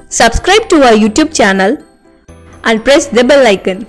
subscribe to our YouTube channel and press the bell icon.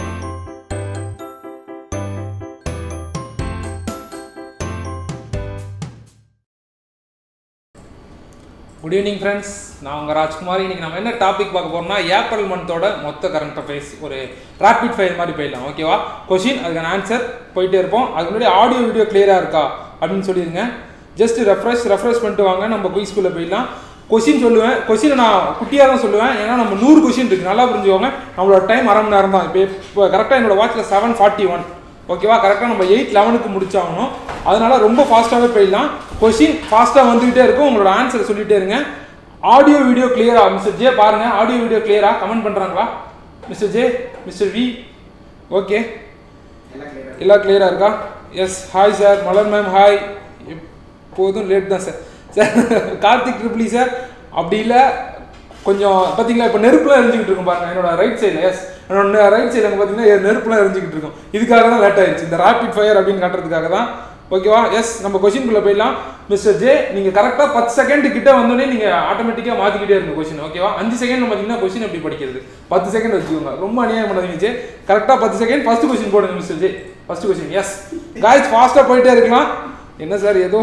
Good evening friends நான் உங்கள் ராஜ்குமார் இன்னைக்கு நம்ம என்ன டாபிக் பார்க்க போறோம்னா ஏப்ரல் மந்தோட மொத்த கரண்ட் அஃபேர்ஸ் ஒரு ரேபிட் ஃபயர் மாதிரி போயிடலாம் ஓகேவா கொஷின் அதுக்கான ஆன்சர் போயிட்டே இருப்போம் அதுக்கு முன்னாடி ஆடியோ வீடியோ கிளியராக இருக்கா அப்படின்னு சொல்லிடுங்க ஜஸ்ட் ரெஃப்ரெஷ் ரெஃப்ரெஷ் பண்ணிட்டு வாங்க நம்ம குயிஸ்குள்ளே போயிடலாம் கொஷின் சொல்லுவேன் கொஷினை நான் குட்டியாக தான் சொல்லுவேன் ஏன்னா நம்ம நூறு கொஷின் இருக்குது நல்லா புரிஞ்சுக்கோங்க நம்மளோட டைம் அரை மணி நேரம் தான் இப்போ இப்போ கரெக்டாக என்னோட வாட்சில் செவன் ஃபார்ட்டி ஒன் ஓகேவா கரெக்டாக நம்ம எயிட் லெவனுக்கு முடிச்சாகணும் அதனால ரொம்ப ஃபாஸ்ட்டாகவே போயிடலாம் கொஷின் ஃபாஸ்ட்டாக வந்துகிட்டே இருக்கும் உங்களோட ஆன்சர் சொல்லிட்டே இருங்க ஆடியோ வீடியோ கிளியரா மிஸ்டர் ஜே பாருங்க ஆடியோ வீடியோ கிளியரா கமெண்ட் பண்ணுறாங்களா mister J mister V okay எல்லாம் கிளியரா இருக்கா yes hi sir Malar ma'am hi எப்போதும் லேட் தான் சார் சார் கார்த்திக் ட்ரிப்ளி சார் அப்படி இல்லை கொஞ்சம் பார்த்தீங்களா இப்போ நெருப்புலாம் எரிஞ்சுக்கிட்டு இருக்கும் பாருங்க என்னோட ரைட் சைடில் எஸ் என்னோட ரைட் சைடில் பார்த்தீங்கன்னா நெருப்புலாம் எரிஞ்சுக்கிட்டு இருக்கும் இதுக்காக தான் லேட் ஆயிடுச்சு இந்த ரேபிட் ஃபயர் அப்படின்னு காட்டுறதுக்காக தான் ஓகேவா எஸ் நம்ம கொஷின்குள்ளே போயிடலாம் மிஸ்டர் ஜே நீங்கள் கரெக்டாக பத்து செகண்ட் கிட்ட வந்தோடனே நீங்கள் ஆட்டோமேட்டிக்காக மாற்றிக்கிட்டே இருக்கும் கொஷின் ஓகேவா அஞ்சு செகண்ட் பார்த்தீங்கன்னா கொஷின் எப்படி படிக்கிறது பத்து செகண்ட் வச்சுக்கோங்க ரொம்ப அநியாயம் பண்ணாதீங்க ஜே கரெக்டாக பத்து செகண்ட் ஃபர்ஸ்ட் கொஷின் போடுங்க mister J first question yes guys ஃபாஸ்ட்டாக போயிட்டே இருக்கலாம் என்ன சார் ஏதோ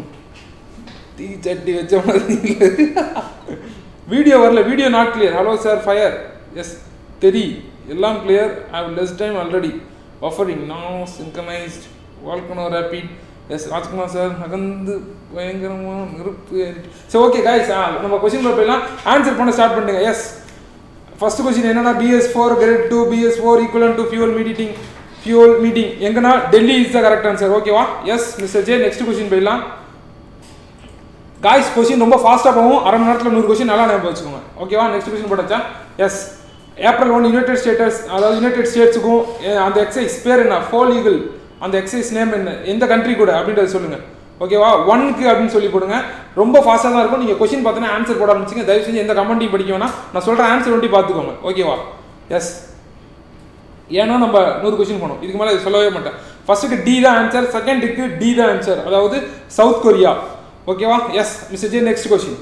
தீ சட்டி வச்ச மாதிரி வீடியோ வரல video not clear hello sir fire yes தெரி எல்லாம் clear I have less time already offering now synchronised volcano rapid yes Rajkumar sir நகர்ந்து பயங்கரமாக நெருப்பு சரி ஓகே காய்ஸ் நம்ம கொஸ்டின் போயிடலாம் ஆன்சர் பண்ண ஸ்டார்ட் பண்ணுங்க எஸ் ஃபர்ஸ்ட் கொஸ்டின் என்னன்னா BS four grade two BS four equivalent to fuel meeting fuel meeting எங்கன்னா Delhi is the correct answer ஓகேவா yes mister J next question போயிடலாம் காய்ஸ் கொஸ்டின் ரொம்ப ஃபாஸ்ட்டாக போகும் அரை மணி நேரத்தில் நூறு கொஸ்டின் நல்லா ஞாபகம் வச்சுக்கோங்க ஓகேவா நெக்ஸ்ட் கொஸ்டின் போட்டாச்சா yes April one United States அதாவது யுனைடெட் ஸ்டேட்ஸுக்கும் அந்த எக்ஸைஸ் பேர் என்ன ஃபோல் ஈகிள் அந்த எக்ஸைஸ் நேம் என்ன எந்த கண்ட்ரி கூட அப்படின்றத சொல்லுங்க ஓகேவா ஒன்க்கு அப்படின்னு சொல்லி போடுங்க ரொம்ப ஃபாஸ்ட்டாக தான் இருக்கும் நீங்கள் கொஸ்டின் பார்த்தோன்னா ஆன்சர் போட ஆரம்பிச்சிங்க தயவு செஞ்சு எந்த கமெண்ட்டையும் படிக்க வேணாம் நான் சொல்கிற ஆன்சர் ஒண்டி பார்த்துக்கோங்க ஓகேவா எஸ் ஏன்னா நம்ம நூறு கொஸ்டின் போனோம் இதுக்கு மேலே சொல்லவே மாட்டேன் ஃபர்ஸ்ட்டுக்கு டி தான் ஆன்சர் செகண்டுக்கு டி தான் ஆன்சர் அதாவது சவுத் கொரியா ஓகேவா yes mister J next question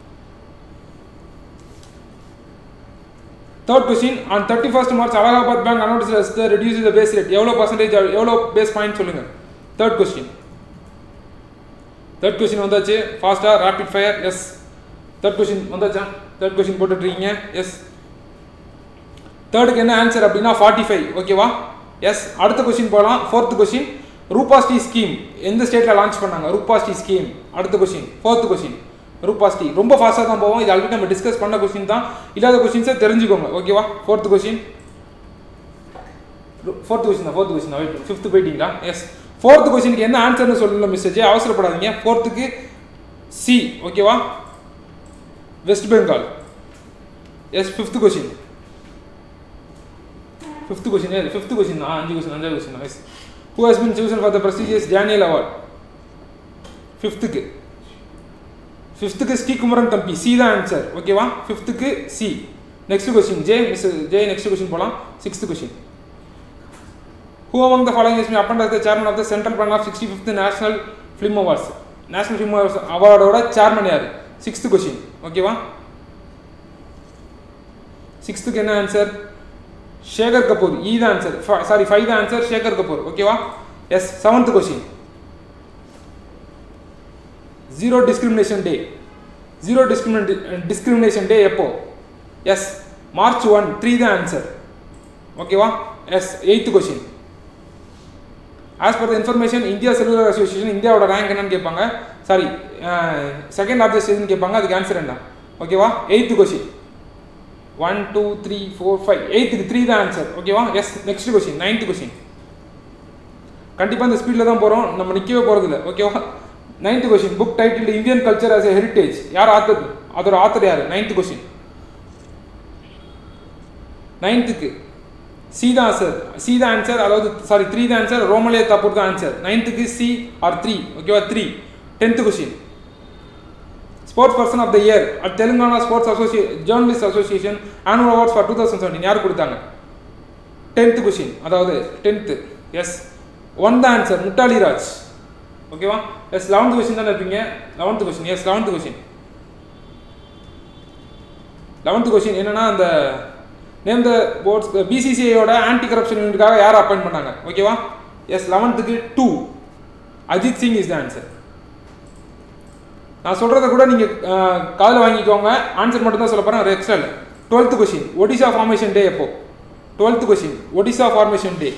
third question on thirty first March Allahabad Bank announce reduce the base rate எவ்வளோ பர்சன்டேஜ் எவ்வளோ பேஸ் பாயிண்ட் சொல்லுங்க தேர்ட் கொஸ்டின் தேர்ட் கொஸ்டின் வந்தாச்சு ஃபாஸ்ட்டாக rapid fire yes third question வந்தாச்சா third question போட்டுட்ருக்கீங்க yes தேர்டுக்கு என்ன answer அப்படின்னா ஃபார்ட்டி ஃபைவ் ஓகேவா எஸ் அடுத்த கொஸ்டின் போகலாம் ஃபோர்த் கொஸ்டின் ரூபாஸ்டி ஸ்கீம் எந்த ஸ்டேட்டில் லான்ச் பண்ணாங்க ரூபாஸ்டி ஸ்கீம் அடுத்த கொஸ்டின் ஃபோர்த் கொஸ்டின் ரூபாஸ்டி ரொம்ப ஃபாஸ்ட்டாக தான் போவோம் இது ஆல்ரெடி நம்ம டிஸ்கஸ் பண்ண கொஸ்டின் தான் இல்லாத கொஸ்டின்ஸை தெரிஞ்சுக்கோங்க ஓகேவா ஃபோர்த் கொஸ்டின் ஃபோர்த் கொஸ்டின் தான் ஃபோர்த் கொஸ்டின் வெயிட் ஃபிஃப்த் போயிட்டீங்களா எஸ் ஃபோர்த் கொஸ்டினுக்கு என்ன ஆன்சர்னு சொல்லல மிஸ்டேஜ் அவசரப்படாதீங்க ஃபோர்த்துக்கு சி ஓகேவா West Bengal yes fifth question fifth question fifth question தான் அஞ்சு கொஸ்டின் அஞ்சாவது question yes who has been chosen for the prestigious Daniel award ஃபிஃப்த்துக்கு ஃபிஃப்த்துக்கு ஸ்ரீ குமரன் தம்பி சி தான் ஆன்சர் ஓகேவா ஃபிஃப்த்துக்கு C next question J miss J next question போகலாம் sixth question who among the following is me upon the chairman of the central plan of sixty fifth national film awards national film awards அவார்டோட chairman யார் sixth question ஓகேவா சிக்ஸ்த்துக்கு என்ன answer Shekhar Kapur E தான் answer sorry five தான் answer Shekhar Kapur ஓகேவா yes seventh question zero discrimination day zero டிஸ்கிரிமினே discrimination day எப்போ எஸ் மார்ச் ஒன் த்ரீ தான் ஆன்சர் ஓகேவா yes eighth question as per the information India cellular association இந்தியாவோட ரேங்க் என்னன்னு கேட்பாங்க சாரி செகண்ட் லார்ஜஸ்ட் எதுன்னு கேட்பாங்க அதுக்கு ஆன்சர் என்ன ஓகேவா eighth question one two three four five எயித்துக்கு த்ரீ தான் ஆன்சர் ஓகேவா yes next question ninth question கண்டிப்பாக இந்த ஸ்பீடில் தான் போகிறோம் நம்ம நிற்கவே போகிறதில்ல ஓகேவா ninth question book title Indian culture as a heritage யார் ஆத்தர் அதோட ஆத்தர் யார் நைன்த் கொஸ்டின் நைன்த்துக்கு சி தான் ஆன்சர் சி தான் ஆன்சர் அதாவது சாரி த்ரீ தான் ஆன்சர் ரோமலே தப்பூர் தான் ஆன்சர் நைன்த்துக்கு சி ஆர் த்ரீ ஓகேவா three tenth question sports person of the year at Telangana sports அசோசியே journalist association annual awards for two thousand seventeen யார் கொடுத்தாங்க டென்த்து கொஸ்டின் அதாவது tenth yes one the answer Mithali Raj ஓகேவா yes eleventh question தானே இருப்பீங்க eleventh question yes eleventh question eleventh question என்னன்னா அந்த name the போர்ட்ஸ் பிசிசிஐயோட ஆன்டி கரப்ஷன் யூனிட்டுக்காக யார் அப்பாயிண்ட் பண்ணாங்க ஓகேவா எஸ் லெவன்த்துக்கு two Ajit Singh is the answer நான் சொல்கிறத கூட நீங்கள் காதில் வாங்கிக்கோங்க ஆன்சர் மட்டும் தான் சொல்ல போகிறேன் ஒரு எக்ஸ்ட்ரா இல்லை twelfth question Odisha formation day எப்போ twelfth question Odisha formation day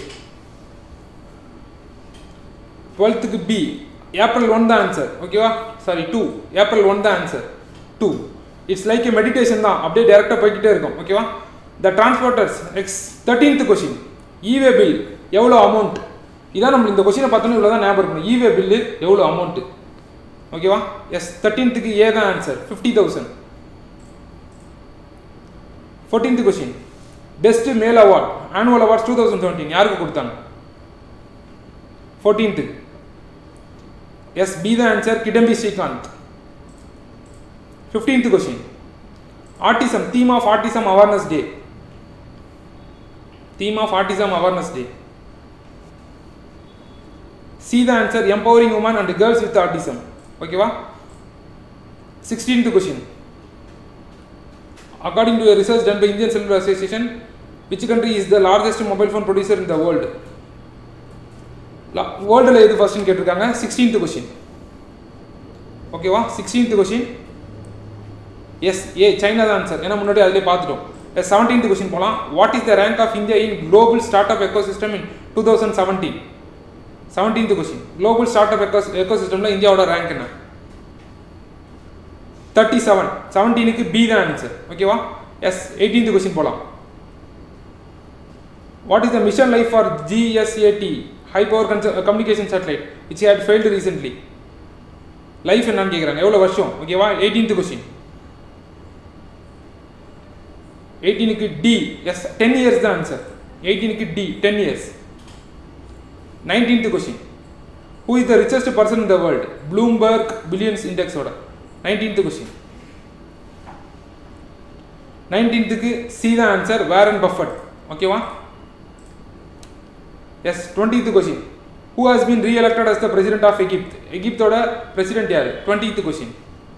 டுவெல்த்துக்கு பி ஏப்ரல் ஒன் தான் ஆன்சர் ஓகேவா சாரி டூ ஏப்ரல் ஒன் தான் answer two it's like a meditation தான் அப்படியே டேரெக்டாக போய்கிட்டே இருக்கும் ஓகேவா the transporters next thirteenth question e way bill எவ்வளோ அமௌண்ட் இதான் நம்ம இந்த கொஸ்டினை பார்த்தோன்னே இவ்வளோ தான் ஞாபகம் இருக்கணும் இவே பில்லு எவ்வளோ அமௌண்ட்டு ஓகேவா எஸ் தேர்ட்டீன்த்துக்கு ஏ தான் answer fifty thousand fourteenth question best male award annual awards two thousand seventeen யாருக்கு கொடுத்தாங்க ஃபோர்டீன்த்துக்கு is B the answer Kidambi Srikanth fifteenth question autism theme of autism awareness day theme of autism awareness day C the answer empowering women and girls with autism ஓகேவா sixteenth question according to research done by Indian cellular association which country is the largest mobile phone producer in the world வேர்ல்டில் எது ஃபர்ஸ்ட்னு கேட்டிருக்காங்க sixteenth question ஓகேவா sixteenth question yes A China தான் answer ஏன்னா முன்னாடி அதிலே பார்த்துட்டோம் எஸ் செவன்டீன்த் கொஸ்டின் போகலாம் what is the rank of India in global startup ecosystem in two thousand seventeen seventeenth question global startup eco eco சிஸ்டமில் இந்தியாவோட rank என்ன thirty seven செவன்டீனுக்கு பி தான் ஆன்சர் ஓகேவா yes eighteenth question போகலாம் what is the mission life for GSAT high power communication satellite which had failed recently life என்னன்னு கேட்குறாங்க எவ்வளோ வருஷம் ஓகேவா எயிட்டீன்த் கொஸ்டின் எயிட்டீனுக்கு டி எஸ் டென் இயர்ஸ் தான் ஆன்சர் எயிட்டீனுக்கு D ten years nineteenth question who is the richest person in the world Bloomberg billionaires இண்டெக்ஸோட nineteenth question நைன்டீன்த்துக்கு சி தான் ஆன்சர் வேரன் பஃபட் ஓகேவா yes twentieth question who has been reelected as the president of Egypt எகிப்தோட president யார் twentieth question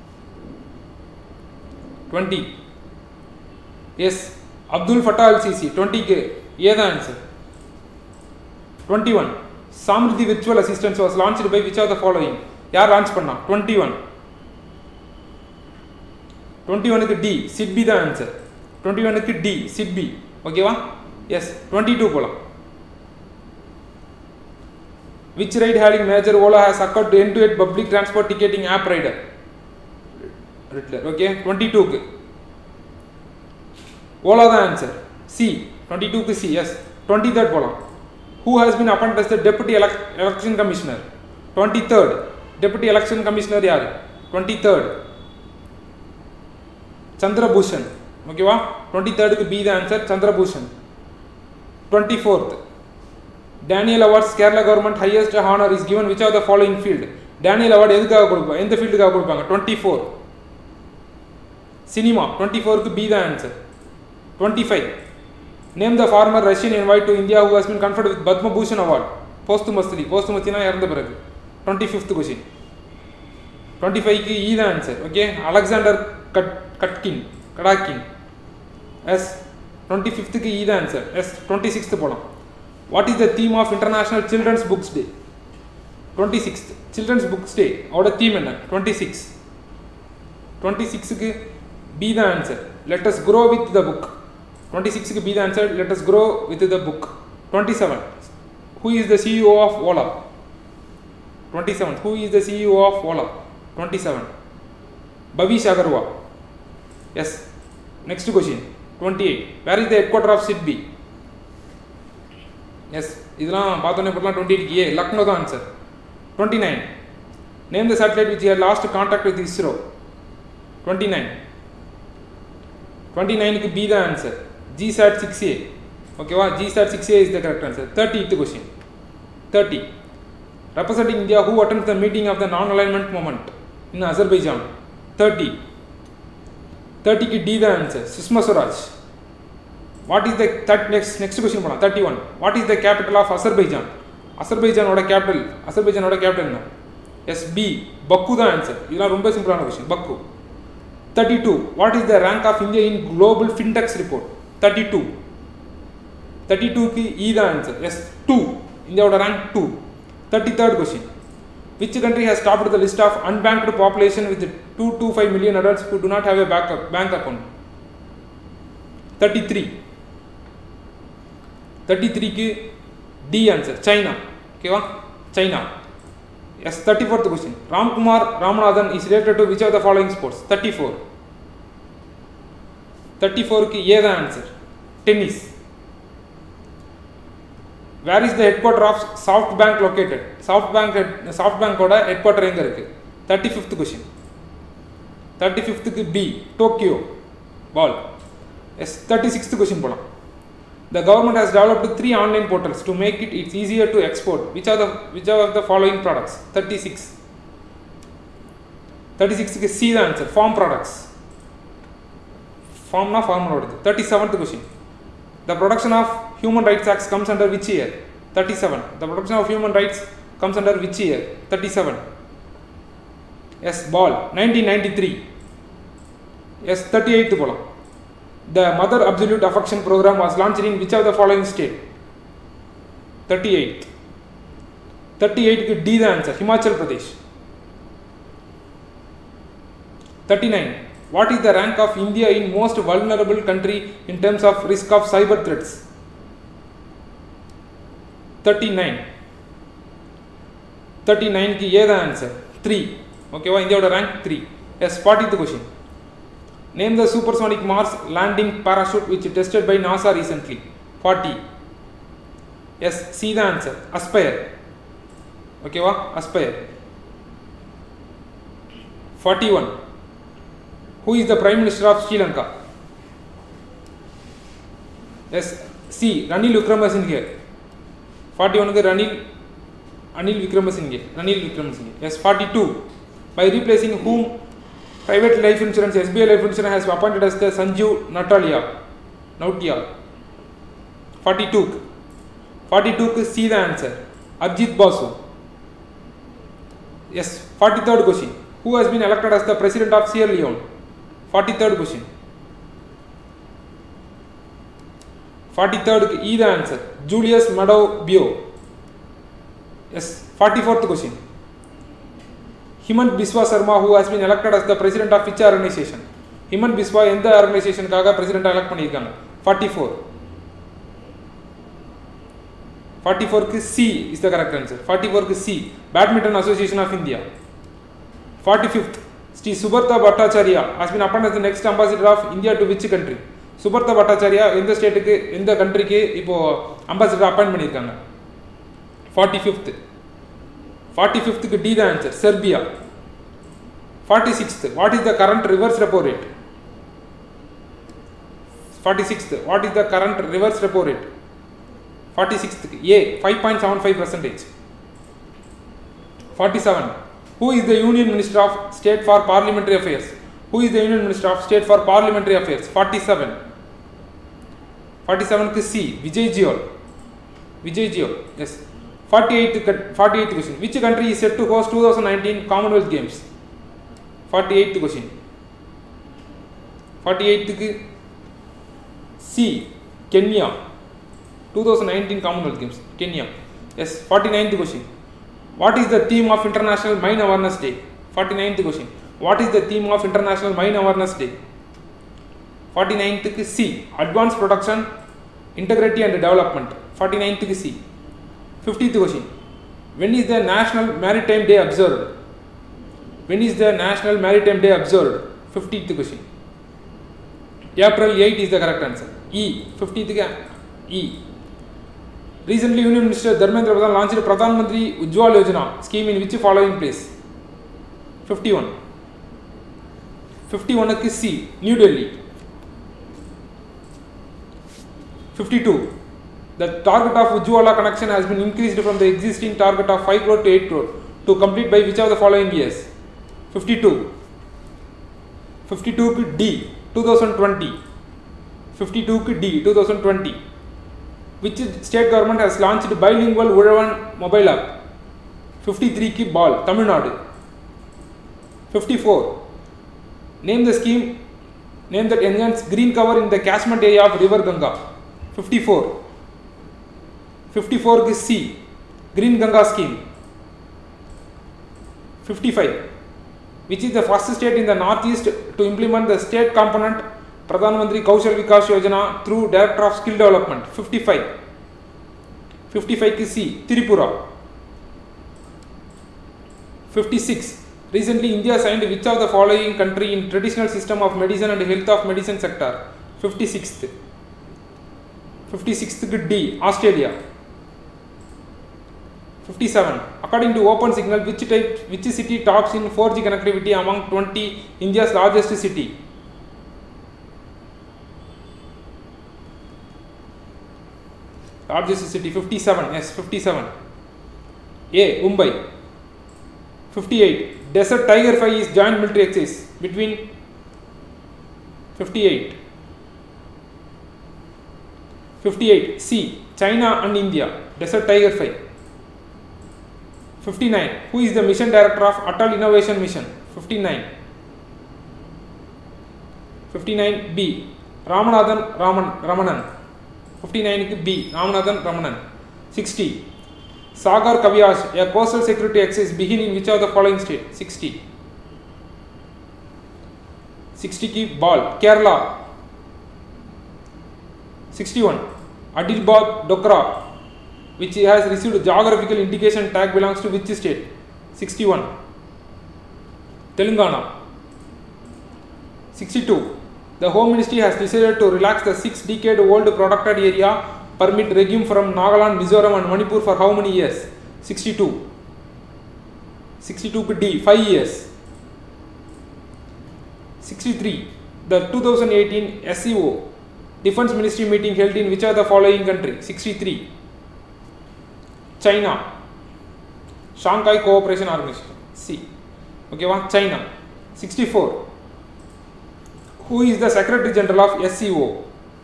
twenty yes Abdul Fattah al Sisi டுவெண்ட்டிக்கு ஏ தான் answer twenty one Samriddhi virtual assistance was launched by which of the following யார் launch பண்ணா twenty one twenty ஒனுக்கு D SIDBI தான் answer twenty ஒனுக்கு D SIDBI ஓகேவா எஸ் டுவெண்ட்டி டூ போகலாம் which ride hailing major Ola has acquired end to end public transport ticketing app rider Ridlr okay twenty டூக்கு ஓலா தான் answer C twenty டூக்கு சி எஸ் டுவெண்ட்டி தேர்ட் போகலாம் who has been appoint as the deputy எலக் election commissioner twenty third deputy election commissioner யார் twenty third Chandrabhushan ஓகேவா twenty தேர்டுக்கு B the answer Chandrabhushan twenty fourth Daniel awards Kerala government highest honour is given which of the following field Daniel award எதுக்காக கொடுப்பாங்க எந்த ஃபீல்டுக்காக கொடுப்பாங்க twenty four cinema twenty ஃபோருக்கு B the answer twenty five name the former Russian invite to India who has been conferred with Padma Bhushan award post மஸ்திரி post மஸ்தினா இறந்த பிறகு twenty fifth question twenty ஃபைவ்க்கு இ தான் ஆன்சர் ஓகே அலெக்சாண்டர் கட் கட்கின் Kadakin yes twenty ஃபிஃப்த்துக்கு E தான் answer yes twenty sixth போகலாம் what is the theme of international children's books day twenty sixth children's books day அவரோட தீம் என்ன twenty six twenty சிக்ஸுக்கு B the answer let us grow with the book twenty சிக்ஸுக்கு B the answer let us grow with the book twenty seven who is the CEO of Ola twenty seven who is the CEO of Ola twenty seven Bhavish Agarwal yes next question twenty eight where is the headquarter of SIDBI yes இதெல்லாம் பார்த்தோன்னே போட்டலாம் twenty eight A Lucknow தான் answer twenty nine name the satellite which year last contact with ISRO twenty nine twenty நைனுக்கு B தான் answer G sat six A ஓகேவா G sat six A is the correct answer thirty இத்து question thirty representing India who attends the meeting of the non-alignment movement in Azerbaijan. 30. 30 ki D the answer. Sushma Swaraj. What is the third next next question போலாம் 31. What is the capital of Azerbaijan? அசர்பைஜானோட capital அசர்பைஜானோட capital என்ன yes B Baku தான் answer இதெல்லாம் ரொம்ப சிம்பிளான question பக்கு 32 what is the rank of india in global fintechs report 32 32 க்கு e தான் answer yes 2 இந்தியாவோட rank 2 33rd question which country has topped the list of unbanked population with 225 million adults who do not have a bank, bank account 33 33 க்கு D answer China ஓகேவா China yes 34th question Ramkumar Ramanathan is related to which of the following sports 34 34 க்கு A தான் answer tennis where is the headquarter of SoftBank located SoftBank சாஃப்ட் பேங்கோட headquarter எங்கே இருக்குது thirty fifth question thirty ஃபிஃப்த்துக்கு B Tokyo ball yes thirty sixth question போகலாம் the government has developed three online portals to make it it's easier to export which are the which are the following products thirty six thirty சிக்ஸ்க்கு C தான் answer farm products ஃபார்ம்னா ஃபார்மலோடது thirty seventh question The production of Human Rights Acts comes under which year? 37. The production of human rights comes under which year? 37. Yes, ball. 1993. Yes, 38th போலாம். The Mother Absolute Affection Program was launched in which of the following state? 38th. 38 க்கு D the answer. Himachal Pradesh. 39. What is the rank of India in most vulnerable country in terms of risk of cyber threats? 39. 39 க்கு A தான் answer 3 ஓகேவா இந்தியாவோட rank 3 yes 40th question name the supersonic Mars landing parachute which tested by NASA recently 40 yes C தான் answer ASPIRE ஓகேவா ASPIRE 41 Who is the Prime Minister of Sri Lanka? Yes, C. Ranil Wickremesinghe. 41 க்கு Ranil Anil Wickremesinghe. Ranil Wickremesinghe. Yes, 42. By replacing whom private life insurance SBI life insurance has appointed as the Sanjeev Natalia. Nautia. 42. 42 க்கு C the answer. Arjit Basu. Yes, 43rd question. Who has been elected as the president of Sierra Leone? 43rd question. 43rd E the answer. Julius Madao Bio. Yes. 44th question. Himant Biswa Sarma who has been elected as the president of which organization? Himant Biswa எந்த ஆர்கனைசேஷனுக்காக president elect பண்ணியிருக்காங்க 44 44 க்கு C is the correct answer 44 க்கு C Badminton Association of India 45th Sri Subarta Bhattacharya has been appointed as the next ambassador of India to which country? சுபர்த்தா Bhattacharya எந்த ஸ்டேட்டுக்கு எந்த கண்ட்ரிக்கு இப்போ ambassador appoint பண்ணியிருக்காங்க ஃபார்ட்டி ஃபிஃப்த் ஃபார்ட்டி ஃபிஃப்த்துக்கு D the answer Serbia forty sixth what is the current reverse repo rate forty sixth what is the current reverse repo rate forty சிக்ஸ்த்துக்கு A five point seven five percentage forty seven Who is the Union Minister of State for Parliamentary Affairs? Who is the Union Minister of State for Parliamentary Affairs? 47. 47 க்கு C. Vijay Jiol. Vijay Jiol. Yes. 48 cut- 48th question. Which country is set to host 2019 Commonwealth Games? 48th question. 48 க்கு C. Kenya. 2019 Commonwealth Games. Kenya. Yes. 49th question. What is the theme of International Mine Awareness Day? 49th question. What is the theme of International Mine Awareness Day? 49th க்கு C. Advanced Production, Integrity and Development. 49th க்கு C. 50th question. When is the National Maritime Day observed? When is the National Maritime Day observed? 50th question. April 8 is the correct answer. E. 50th க்கு E. Recently, Union Minister Dharmendra Pradhan launched Pradhan Mantri Ujjwal Yojana scheme in which following place? 51. 51 க்கு C. New Delhi. 52. The target of Ujjwala connection has been increased from the existing target of 5 crore to 8 crore to complete by which of the following years? 52. 52 க்கு D. 2020. 52 க்கு D. 2020. which state government has launched bilingual Uravan mobile app 53 க்கு ball Tamil Nadu 54 Name the scheme, name that enhance green cover in the catchment area of River Ganga. 54. 54 is C, Green Ganga scheme. 55. Which is the first state in the northeast to implement the state component Pradhan Mantri Kaushal Vikas Yojana through Director of Skill Development. 55. 55 is C, Tripura. 56. Recently, India signed which of the following country in traditional system of medicine and health of medicine sector? 56th. 56th D, Australia. 57. According to Open Signal, which type, which city tops in 4G connectivity among 20 India's largest city? Largest city 57. Yes, 57. A. Mumbai. 58. Desert Tiger 5 is joint military exercise between 58. 58. C. China and India. Desert Tiger 5. 59. Who is the mission director of Atal Innovation Mission? 59. 59 B. Ramanathan Raman, Ramanan. 59 B. Ramanathan Ramanan. 60. Sagar Kavyas, a coastal security exercise begin in which of the following state? 60. 60 ki ball, Kerala. 61. Adilbad Dokra, which has received geographical indication tag belongs to which state? 61. Telangana. 62. The Home Ministry has decided to relax the six decade old protected area permit regime from Nagaland, Mizoram, and Manipur for how many years? 62. 62 D, 5 years. 63. The 2018 SEO Defense Ministry meeting held in which of the following country? 63. China. Shanghai Cooperation Organization. C. Okay, one China. 64. Who is the Secretary General of SEO?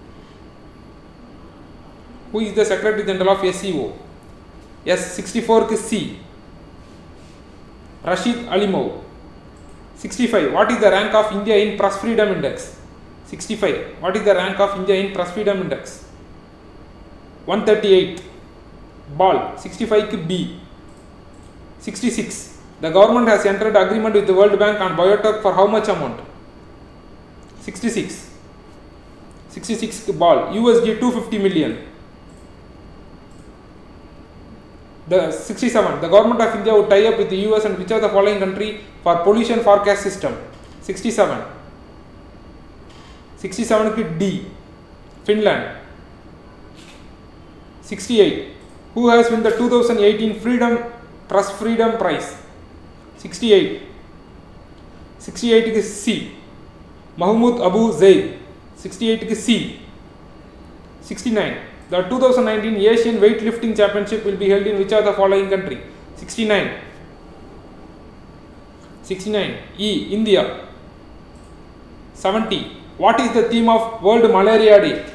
Who is the Secretary General of SEO? Yes, 64 is C. Rashid Alimov. 65. What is the rank of India in Press Freedom Index? 65. What is the rank of India in Press Freedom Index? 138. Ball. 65 is B. 66. The government has entered agreement with the World Bank on biotech for how much amount? 66. 66 ball. USD 250 million. The 67. The government of India would tie up with the US and which of the following country for pollution forecast system? 67. 67 ki D. Finland. 68. Who has won the 2018 Freedom Press Freedom Prize? 68. 68 is C. Mahmoud Abu Zaid. 68 is C. 69. The 2019 Asian Weightlifting Championship will be held in which of the following country? 69. 69. E. India. 70. What is the theme of World Malaria Day?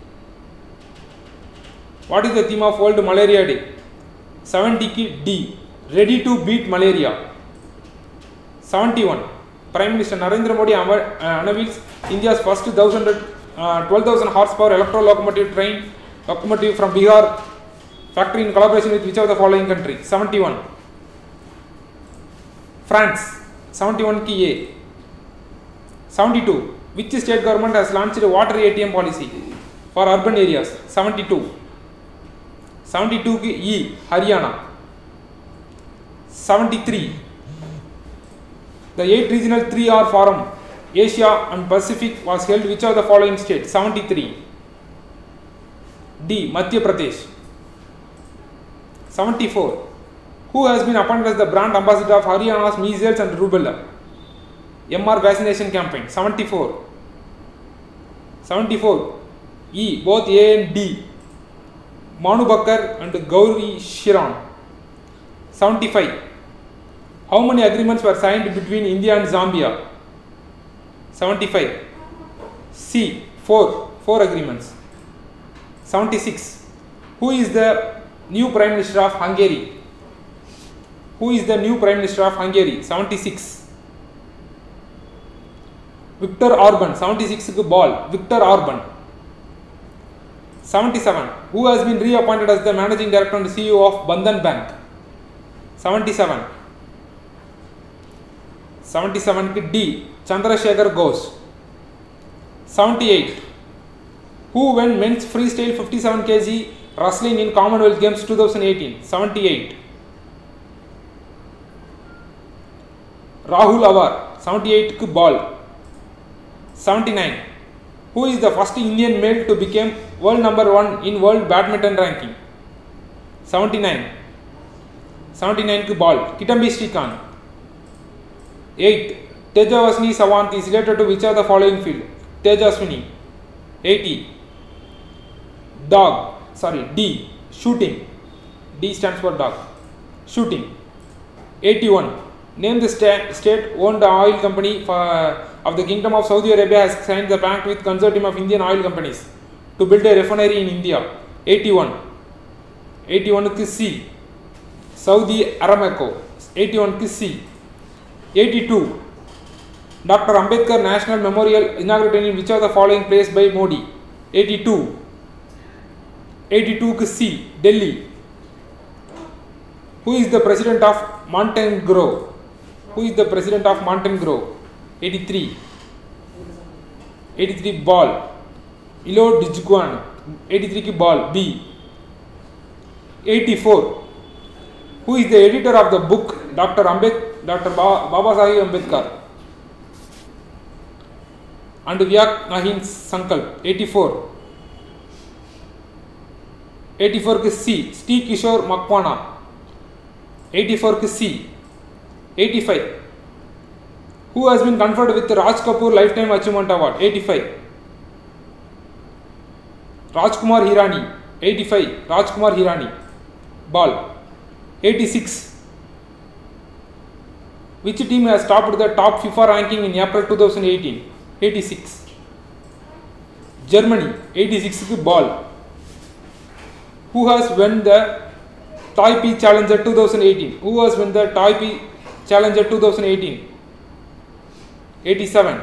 What is the theme of World Malaria Day? 70 ki D. Ready to beat malaria. 71. Prime Minister Narendra Modi unve- uh, unveils India's first 1000, uh, 12,000 horsepower electro locomotive train locomotive from Bihar factory in collaboration with which of the following country? 71. France. 71 ki A. 72. Which state government has launched a water ATM policy for urban areas? 72. 72 ki E. Haryana. 73. The 8 regional 3R forum Asia and Pacific was held which of the following states? 73. D. Madhya Pradesh. 74. Who has been appointed as the brand ambassador of Haryana's measles and rubella MR vaccination campaign? 74. 74. E. Both A and D. Manu Bakkar and Gauri Shiran. 75. How many agreements were signed between India and Zambia? 75. C. 4. 4 agreements. 76. Who is the new Prime Minister of Hungary? Who is the new Prime Minister of Hungary? 76. Viktor Orban seventy சிக்ஸுக்கு ball Viktor Orban seventy seven who has been reappointed as the managing director and CEO of Bandhan Bank seventy seven seventy செவனுக்கு D Chandrashekhar Ghosh seventy eight who won men's freestyle fifty seven KG wrestling in Commonwealth Games 2018 78 Rahul Avar 78 க்கு ball 79 who is the first Indian male to become world number 1 in world badminton ranking 79 79 க்கு ball Kitambi Srikanth 8 Tejaswini Savant is related to which of the following field Tejaswini 80 dog sorry D shooting D stands for dog shooting 81 name the sta- state owned oil company for, of the kingdom of Saudi Arabia has signed the pact with consortium of Indian oil companies to build a refinery in India 81 81 க்கு C Saudi Aramco 81 க்கு C 82 Dr. Ambedkar National Memorial inaugurated in which of the following place by Modi 82 82 க்கு C Delhi who is the president of Montenegro who is the president of Montenegro 83 83 ball Ilo Dijguan 83 க்கு ball B 84 who is the editor of the book Dr. Ambed Dr. Ba- Baba Sahib Ambedkar and Vyak Nahin Sankalp 84 84 க்கு C Sri Kishore Makwana 84 க்கு C 85 who has been conferred with the Raj Kapoor Lifetime Achievement Award 85 Rajkumar Hirani 85 Rajkumar Hirani ball 86 which team has topped the top FIFA ranking in April 2018 86 Germany 86 க்கு ball who has won the Taipei Challenger 2018? Who has won the Taipei Challenger 2018? 87.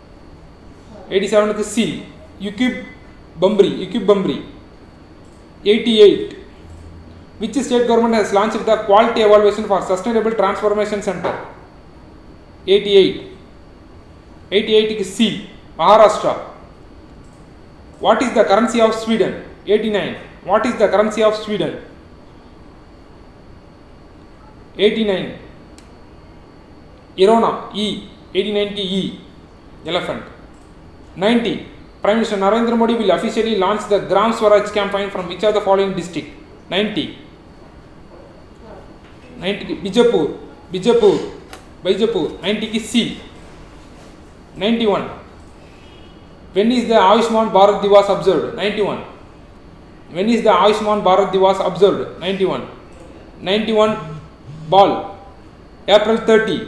87 க்கு C. Yukib Bambri. Yukib Bambri. 88. Which state government has launched the Quality Evaluation for Sustainable Transformation Center? 88. 88 க்கு C. Maharashtra. What is the currency of Sweden? 89. What is the currency of Sweden? 89. Irona, E. 89 to E. Elephant. 90. Prime Minister Narendra Modi will officially launch the Gram Swaraj campaign from which of the following district? 90. 90. Bijapur. Bijapur. Bijapur. 90 ki C. 91. When is the Ayushman Bharat Divas observed? 91. When is the Ayushman Bharat Divas observed? 91. 91 ball. April 30.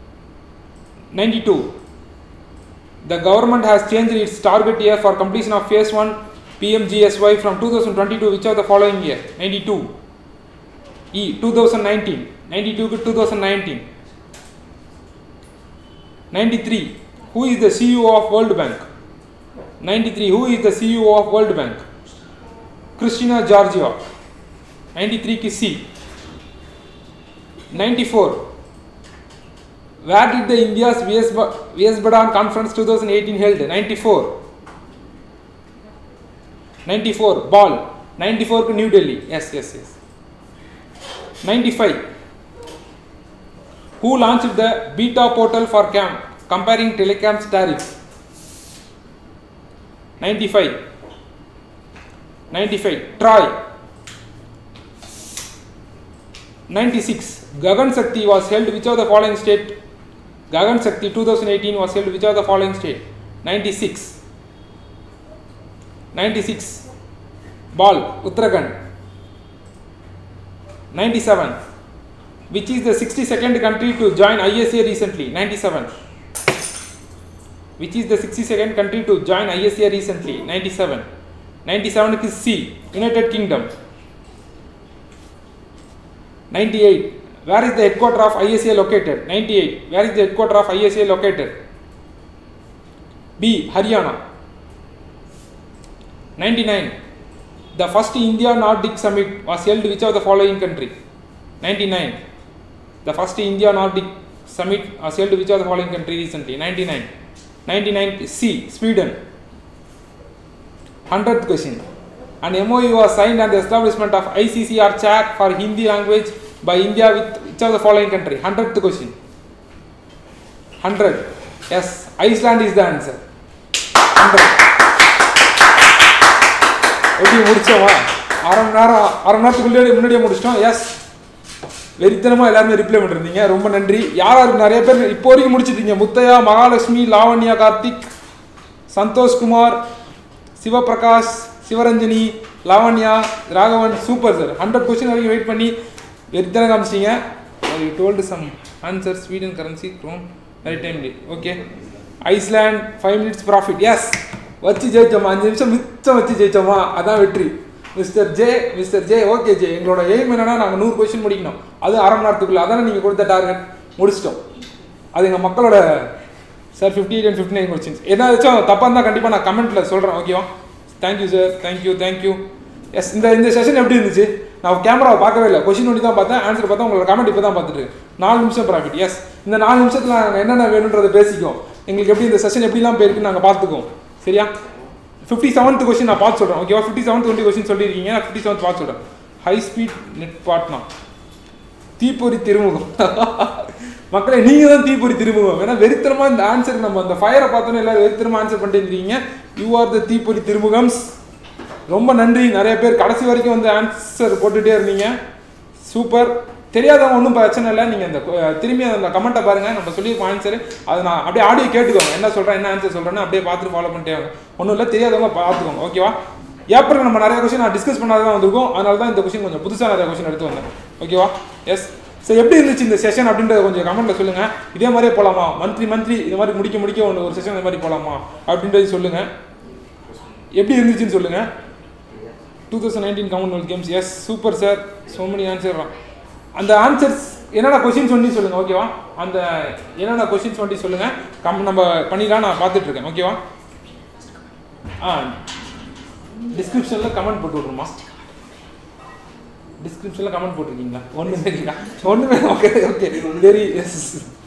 92. The government has changed its target year for completion of phase 1 PMGSY from 2022 which are the following year? 92. E 2019. 92 to 2019. 93. Who is the CEO of World Bank? 93. Who is the CEO of World Bank? Christina Georgieva. 93 ki C. 94. Where did the India's VS, Ba- VS Badan Conference 2018 held? 94. 94. Ball. 94 to New Delhi. Yes, yes, yes. 95. Who launched the beta portal for CAM comparing telecoms tariffs? 95. 95. Troy. 96. Gagan Shakti was held which of the following state? Gagan Shakti 2018 was held which of the following state? 96. 96. Ball. Uttarakhand. 97. Which is the 62nd country to join ISA recently? 97. Which is the 62nd country to join ISA recently? 97. 97 is C. United Kingdom. 98. Where is the headquarter of ISA located? 98. Where is the headquarter of ISA located? B Haryana ninety nine the first India Nordic summit was held which of the following country ninety nine the first India Nordic summit was held which of the following country recently ninety nine ninety nine C Sweden hundred question An MOU was signed on the establishment of ICCR chat for Hindi language by India with which of the following country? Hundredth question. Hundred. Yes, Iceland is the answer. Hundred. எப்படி முடிச்சோமா அரை மணி நேரம் அரை மணி நேரத்துக்குள்ளே முன்னாடியே முடிச்சிட்டோம் S வெறித்தனமாக எல்லாருமே reply பண்ணிருந்தீங்க ரொம்ப நன்றி யார் யார் நிறைய பேர் இப்போ வரைக்கும் முடிச்சிட்டீங்க Muthaiah Mahalakshmi Lavanya Karthik Santhoshkumar Sivaprakash Sivaranjani Lavanya Raghavan super sir hundred question வரைக்கும் வெயிட் பண்ணி வெறித்தனம் காமிச்சிங்க you told some answer Sweden currency krona very timely okay Iceland five minutes profit yes வச்சு ஜெயிச்சோமா அஞ்சு நிமிஷம் மிச்சம் வச்சு ஜெயிச்சோமா அதான் வெற்றி mister J mister J okay J எங்களோட எய்ம் என்னன்னா நாங்கள் நூறு கொஸ்டின் முடிக்கணும் அது அரை மணி நேரத்துக்குள்ள அதானே நீங்கள் கொடுத்த டார்கெட் முடிச்சிட்டோம் அது எங்கள் மக்களோட sir fifty eight and fifty nine questions ஏதாச்சும் தப்பாக இருந்தால் கண்டிப்பாக நான் கமெண்ட்டில் சொல்கிறேன் ஓகேவா thank you sir thank you thank you yes இந்த இந்த செஷன் எப்படி இருந்துச்சு நான் கேமராவை பார்க்கவே இல்லை கொஸ்டின் ஒன்று தான் பார்த்தேன் ஆன்சர் பார்த்தா உங்களோட கமெண்ட் இப்போ தான் பார்த்துட்டு இருக்கேன். நாலு நிமிஷம் ப்ராஃபிட் எஸ் இந்த நாலு நிமிஷத்தில் நாங்கள் என்னென்ன வேணுன்றதை பேசிக்குவோம் எங்களுக்கு எப்படி இந்த செஷன் எப்படிலாம் போயிருக்குன்னு நாங்கள் பார்த்துக்குவோம் சரியா ஃபிஃப்டி செவன்த் கொஸ்டின் நான் பார்த்து சொல்கிறேன் ஓகேவா ஃபிஃப்டி செவன்த் டுவெண்ட்டி கொஸ்டின் சொல்லியிருக்கீங்க நான் ஃபிஃப்டி செவன்த் பார்த்து சொல்கிறேன் ஹை ஸ்பீட் நெட் பாட்னா தீப்பொறி திருமுகம் மக்களே நீங்க தான் தீப்பொறி திருமுகம் ஏன்னா வெறித்தனமா இந்த ஆன்சர் நம்ம அந்த ஃபயரை பார்த்தோன்னே எல்லாரும் வெறித்தனமா ஆன்சர் பண்ணிட்டு இருக்கீங்க யூ ஆர் த தீப்பொறி திருமுகம்ஸ் ரொம்ப நன்றி நிறைய பேர் கடைசி வரைக்கும் வந்து ஆன்சர் போட்டுட்டே இருந்தீங்க சூப்பர் தெரியாதவங்க ஒன்றும் பிரச்சனை இல்லை நீங்கள் அந்த கொ- திரும்பி அந்த கமெண்ட்டை பாருங்க நம்ம சொல்லியிருக்கோம் ஆன்சர் அதை நான் அப்படியே ஆடியோ கேட்டுக்கோங்க என்ன சொல்கிறேன் என்ன ஆன்சர் சொல்கிறேன்னு அப்படியே பார்த்துட்டு ஃபாலோ பண்ணிட்டே வாங்க ஒன்றும் இல்லை தெரியாதவங்க பார்த்துக்கோங்க ஓகேவா ஏப்ரல் நம்ம நிறைய கொஸ்டின் நான் டிஸ்கஸ் பண்ணாதான் வந்திருக்கோம் அதனால தான் இந்த கொஸ்டின் கொஞ்சம் புதுசாக நிறைய கொஸ்டின் எடுத்து வந்தேன் ஓகேவா எஸ் சரி எப்படி இருந்துச்சு இந்த செஷன் அப்படின்றத கொஞ்சம் கமெண்ட்ல சொல்லுங்க இதே மாதிரியே போலாமா மந்த்லி மந்த்லி இது மாதிரி முடிக்க முடிக்க ஒன்று ஒரு செஷன் இந்த மாதிரி போலாமா அப்படின்றது சொல்லுங்க எப்படி இருந்துச்சுன்னு சொல்லுங்க two thousand nineteen Commonwealth Games yes super sir so many answer அந்த ஆன்சர்ஸ் என்னென்ன கொஸ்டின் சொல்லி சொல்லுங்க ஓகேவா அந்த என்னென்ன கொஸ்டின்ஸ் சொல்லி சொல்லுங்க கம் நம்ம பண்ணிடலாம் நான் பார்த்துட்டு இருக்கேன் ஓகேவா ஆ டிஸ்கிரிப்ஷனில் கமெண்ட் போட்டு விட்ருமா டிஸ்கிரிப்ஷனில் கமெண்ட் போட்டிருக்கீங்களா ஒன்றுமே இல்லையா ஒன்றுமே okay okay very yes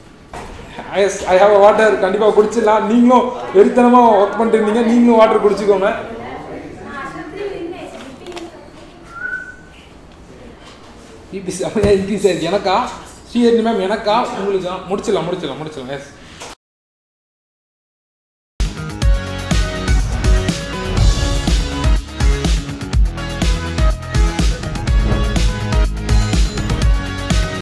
yes I have water கண்டிப்பாக குடிச்சிடலாம் நீங்களும் வெறித்தனமாக ஒர்க் பண்ணிட்டு இருந்தீங்க நீங்களும் வாட்டர் குடிச்சுக்கோங்க பிபி செமையாக இன்க்ரீஸ் ஆயிருக்கு எனக்கா ஸ்ரீஹரி மேம் எனக்கா உங்களுக்கு முடிச்சிடலாம் முடிச்சிடலாம் முடிச்சிடலாம் எஸ்